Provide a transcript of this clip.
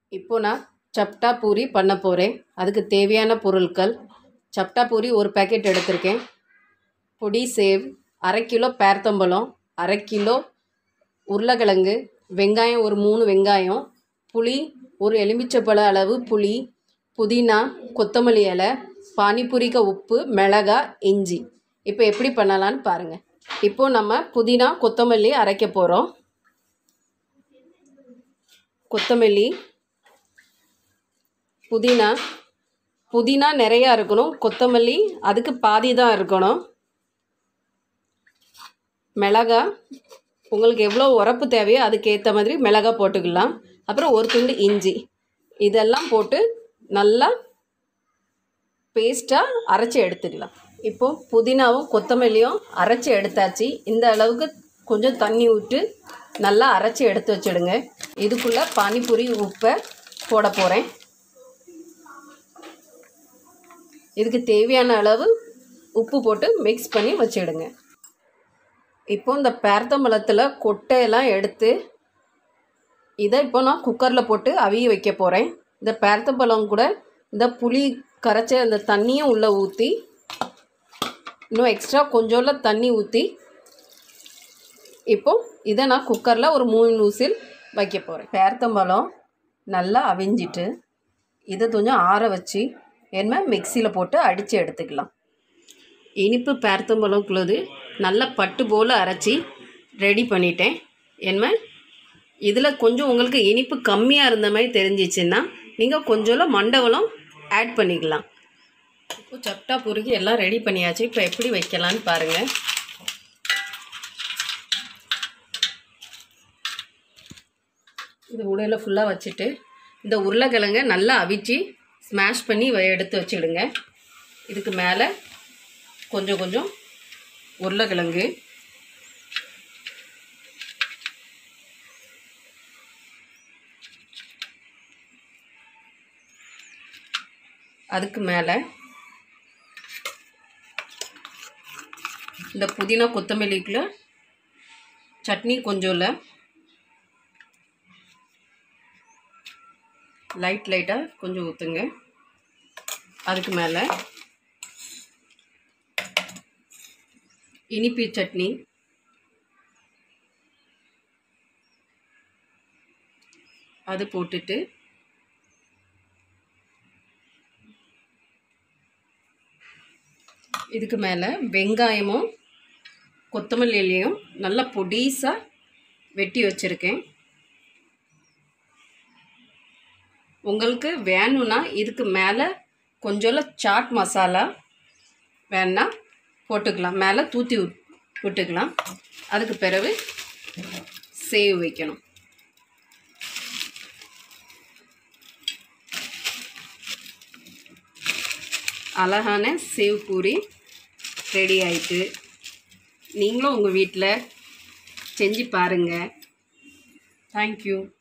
இப்போ நான் சப்டா பூரி பண்ண போகிறேன் அதுக்கு தேவையான பொருட்கள் சப்டா பூரி ஒரு பேக்கெட் எடுத்திருக்கேன் பொடி சேவ் அரை கிலோ பேர்த்தம்பழம் அரை கிலோ உருளைக்கிழங்கு வெங்காயம் ஒரு மூணு வெங்காயம் புளி ஒரு எலுமிச்சப்பழ அளவு புளி புதினா கொத்தமல்லி இலை பானிபூரிக்கு உப்பு மிளகா இஞ்சி இப்போ எப்படி பண்ணலான்னு பாருங்கள் இப்போது நம்ம புதினா கொத்தமல்லி அரைக்க போகிறோம் கொத்தமல்லி புதினா புதினா நிறையா இருக்கணும் கொத்தமல்லி அதுக்கு பாதி தான் இருக்கணும் மிளகா உங்களுக்கு எவ்வளோ உரப்பு தேவையோ அதுக்கு ஏற்ற மாதிரி மிளகா போட்டுக்கலாம் அப்புறம் ஒரு துண்டு இஞ்சி இதெல்லாம் போட்டு நல்லா பேஸ்ட்டாக அரைச்சி எடுத்துக்கலாம் இப்போது புதினாவும் கொத்தமல்லியும் அரைச்சி எடுத்தாச்சு இந்த அளவுக்கு கொஞ்சம் தண்ணி விட்டு நல்லா அரைச்சி எடுத்து வச்சிடுங்க இதுக்குள்ளே பானிபூரி உப்பை போட போகிறேன் இதுக்கு தேவையான அளவு உப்பு போட்டு மிக்ஸ் பண்ணி வச்சிடுங்க இப்போ இந்த பேர்த்தம்பழத்தில் கொட்டையெல்லாம் எடுத்து இதை இப்போ நான் குக்கரில் போட்டு அவிய வைக்க போகிறேன் இந்த பேர்த்தம்பழம் கூட இந்த புளி கரைச்ச அந்த தண்ணியும் உள்ளே ஊற்றி இன்னும் எக்ஸ்ட்ரா கொஞ்சோல தண்ணி ஊற்றி இப்போ இதை நான் குக்கரில் ஒரு மூணு நூசில் வைக்க போகிறேன் பேர்த்தம்பழம் நல்லா அவிஞ்சிட்டு இதை கொஞ்சம் ஆற வச்சு என்ன மிக்சியில் போட்டு அடித்து எடுத்துக்கலாம் இனிப்பு பேர்த்தம்பழம்குள்ளது நல்லா பட்டு போல் அரைச்சி ரெடி பண்ணிட்டேன் என்ன இதில் கொஞ்சம் உங்களுக்கு இனிப்பு கம்மியாக இருந்த மாதிரி தெரிஞ்சிச்சுன்னா நீங்கள் கொஞ்சம் மண்டவளம் ஆட் பண்ணிக்கலாம் இப்போ சப்டா பூரிக்கு எல்லாம் ரெடி பண்ணியாச்சு இப்போ எப்படி வைக்கலான்னு பாருங்கள் இது உடையில் ஃபுல்லாக வச்சுட்டு இந்த உருளைக்கிழங்க நல்லா அவிச்சு ஸ்மாஷ் பண்ணி வ- எடுத்து வச்சுடுங்க இதுக்கு மேலே கொஞ்சம் கொஞ்சம் உருளைக்கிழங்கு அதுக்கு மேலே இந்த புதினா கொத்தமல்லிக்குள்ள சட்னி கொஞ்சம் இல்லை லைட் லைட்டாக கொஞ்சம் ஊற்றுங்க அதுக்கு மேலே இனிப்பு சட்னி அது போட்டுட்டு இதுக்கு மேலே வெங்காயமும் கொத்தமல்லி இலையும் நல்லா பொடிசாக வெட்டி வச்சுருக்கேன் உங்களுக்கு வேணும்னா இதுக்கு மேலே கொஞ்சோல சாட் மசாலா வேணா போட்டுக்கலாம் மேலே தூத்தி விட் விட்டுக்கலாம் அதுக்கு பிறகு சேவ் வைக்கணும் அழகான சேவ் பூரி ரெடி ஆயிட்டு நீங்களும் உங்கள் வீட்டில் செஞ்சு பாருங்கள் தேங்க்யூ